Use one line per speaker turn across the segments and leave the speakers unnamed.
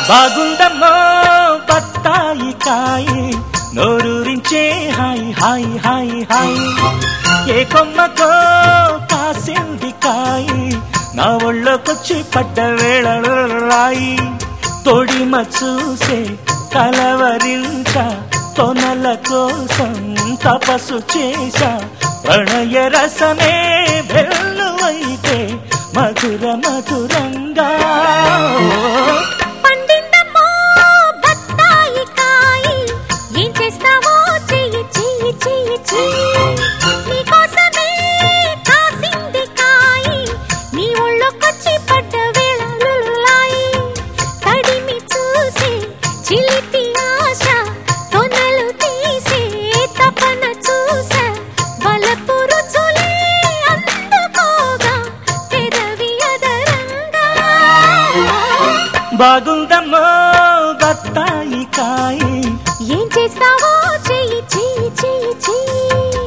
బాగుందమ్మో బత్తాయి కాయి నోరూరించే హాయ్ హాయ్ హాయ్ హాయ్ ఏ కొమ్మకో కాసింది కాయి నా ఒళ్ళోకొచ్చి పడ్డ వేళలు రాయి తొడిమ చూసే కలవరించ తొనల కోసం తపస్సు చేశా ప్రణయ రసమే వెల్లువైతే మధుర మధురంగా
పండిందమ్మో బత్తాయి కాయి ఏం చేస్తావో చెయ్యి చెయ్యి చెయ్యి చెయ్యి నీకోసమే కాసింది కాయి నీ ఒళ్ళోకొచ్చి పడ్డ వేళలులాయి తడిమి చూసి చిలిపి ఆశ తొనలు తీసే తపన చూసా బలపు రుచులే అందుకోగా పెదవి అదరంగా
బాగుందమ్మో బత్తాయి కాయి
ఏం చేస్తావో చెయ్యి చెయ్యి చెయ్యి చెయ్యి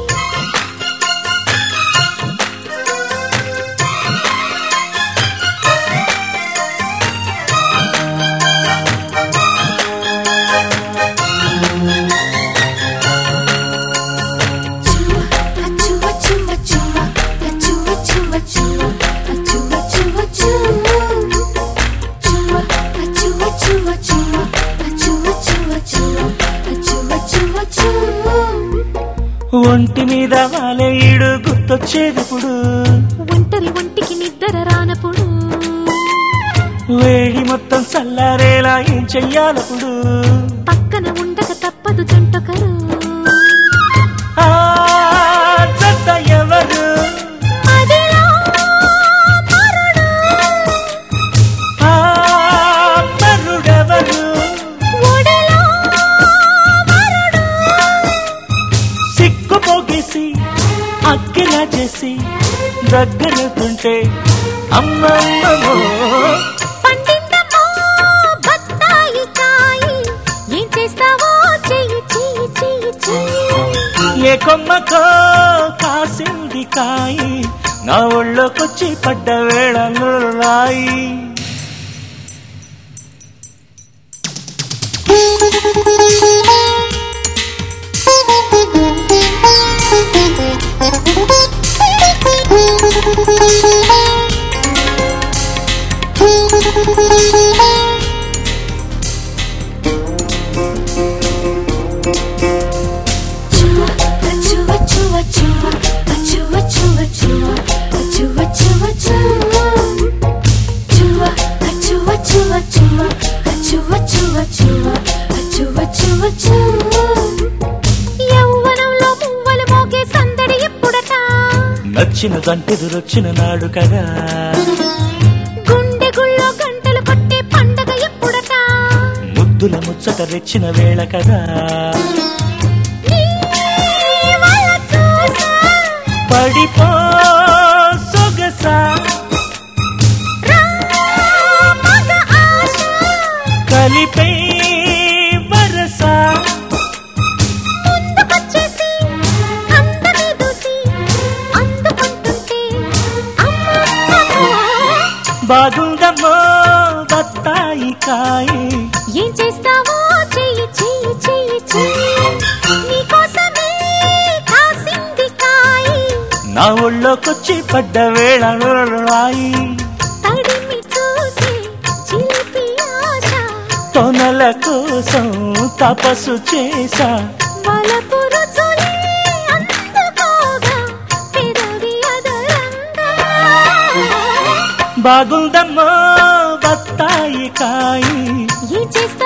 ఒంటి మీద వాలే ఈడు గుర్తొచ్చేటప్పుడు
ఒంటరి ఒంటికి నిద్ర రానప్పుడు
వేడి మొత్తం చల్లారేలా ఏం చెయ్యాలప్పుడు
పక్కన ఉండక తప్పదు జంటకరు
ఆ జత ఎవరు
మదిలో మరుడు
ఆ మరుడెవరు
ఒడిలో మరుడు
సిక్కు పోగేసి అక్కిలా చేసి దగ్గరకుంటే అమ్మమ్మో
పండిందమ్మో బత్తాయి కాయి ఏం చేస్తావో చెయ్యి చెయ్యి చెయ్యి చెయ్యి
ఏ కొమ్మకో కాసింది కాయి నా ఒళ్ళోకొచ్చి పడ్డ వేళలు రాయి
యవ్వనంలో పువ్వులు మోగే సందడి ఎప్పుడట
నచ్చిన దంటెదురొచ్చిన నాడు కదా
గుండె గుళ్ళో గంటలు కొట్టే పండగ ఎప్పుడట
ముద్దుల ముచ్చట రెచ్చిన వేళ కదా
నీ వల చూసా
పడిపో సొగసా
రా మగ ఆశ
కలిపై వరసా
ముందుకొచ్చేసి అందమే దూసి అందుకుంటుంటే అమ్మమ్మో
బాగుందమ్మో బత్తాయి కాయి
ఏం చేస్తావో చెయ్యి చెయ్యి చెయ్యి చెయ్యి నీకోసమే కాసింది కాయి
నా ఒళ్ళోకొచ్చి పడ్డ వేళలు రాయి
తడిమి చూసి చిలిపి ఆశ
తొనల కోసం తపస్సు చేశా
వలపు రుచులే అందుకోగా పెదవి అదరంగా
బాగుందమ్మో బత్తాయి కాయి
ఏం చేస్తావో